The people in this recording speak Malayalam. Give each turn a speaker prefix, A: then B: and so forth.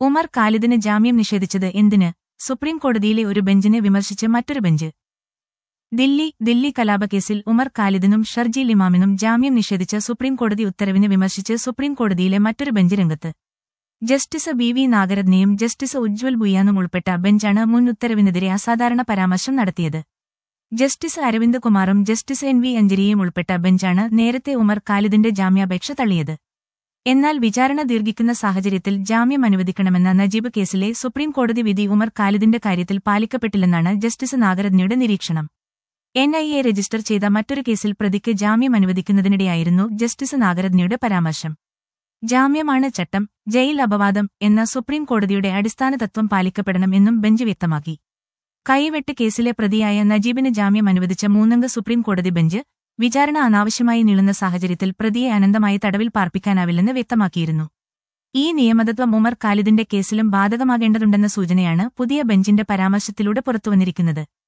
A: ഉമർ ഖാലിദിന് ജാമ്യം നിഷേധിച്ചത് എന്തിന് സുപ്രീം കോടതിയിലെ ഒരു ബെഞ്ചിനെ വിമർശിച്ച് മറ്റൊരു ബെഞ്ച് ദില്ലി ദില്ലി കലാപക്കേസിൽ ഉമർ ഖാലിദിനും ഷർജീൽ ഇമാമിനും ജാമ്യം നിഷേധിച്ച സുപ്രീം കോടതി ഉത്തരവിനെ വിമർശിച്ച് സുപ്രീം കോടതിയിലെ മറ്റൊരു ബെഞ്ച് രംഗത്ത് ജസ്റ്റിസ് ബി വി നാഗരത്നയും ജസ്റ്റിസ് ഉജ്വൽ ബുയാനും ഉൾപ്പെട്ട ബെഞ്ചാണ് മുൻ ഉത്തരവിനെതിരെ അസാധാരണ പരാമർശം നടത്തിയത് ജസ്റ്റിസ് അരവിന്ദ് കുമാറും ജസ്റ്റിസ് എൻ വി അഞ്ജലിയും ഉൾപ്പെട്ട ബെഞ്ചാണ് നേരത്തെ ഉമർ ഖാലിദിന്റെ ജാമ്യാപേക്ഷ തള്ളിയത് എന്നാൽ വിചാരണ ദീർഘിക്കുന്ന സാഹചര്യത്തിൽ ജാമ്യം അനുവദിക്കണമെന്ന നജീബ് കേസിലെ സുപ്രീം കോടതി വിധി ഉമർ ഖാലിദിന്റെ കാര്യത്തിൽ പാലിക്കപ്പെട്ടില്ലെന്നാണ് ജസ്റ്റിസ് നാഗരത്നയുടെ നിരീക്ഷണം എൻ ഐ എ രജിസ്റ്റർ ചെയ്ത മറ്റൊരു കേസിൽ പ്രതിക്ക് ജാമ്യം അനുവദിക്കുന്നതിനിടെയായിരുന്നു ജസ്റ്റിസ് നാഗരത്നയുടെ പരാമർശം ജാമ്യമാണ് ചട്ടം ജയിൽ അപവാദം എന്ന സുപ്രീം കോടതിയുടെ അടിസ്ഥാന തത്വം പാലിക്കപ്പെടണം എന്നും ബെഞ്ച് വ്യക്തമാക്കി കൈവെട്ട് കേസിലെ പ്രതിയായ നജീബിന് ജാമ്യം അനുവദിച്ച മൂന്നംഗ സുപ്രീം കോടതി ബെഞ്ച് വിചാരണ അനാവശ്യമായി നീളുന്ന സാഹചര്യത്തിൽ പ്രതിയെ അനന്തമായി തടവിൽ പാർപ്പിക്കാനാവില്ലെന്ന് വ്യക്തമാക്കിയിരുന്നു ഈ നിയമതത്വം ഉമർ ഖാലിദിന്റെ കേസിലും ബാധകമാകേണ്ടതുണ്ടെന്ന സൂചനയാണ് പുതിയ ബെഞ്ചിന്റെ പരാമർശത്തിലൂടെ പുറത്തുവന്നിരിക്കുന്നത്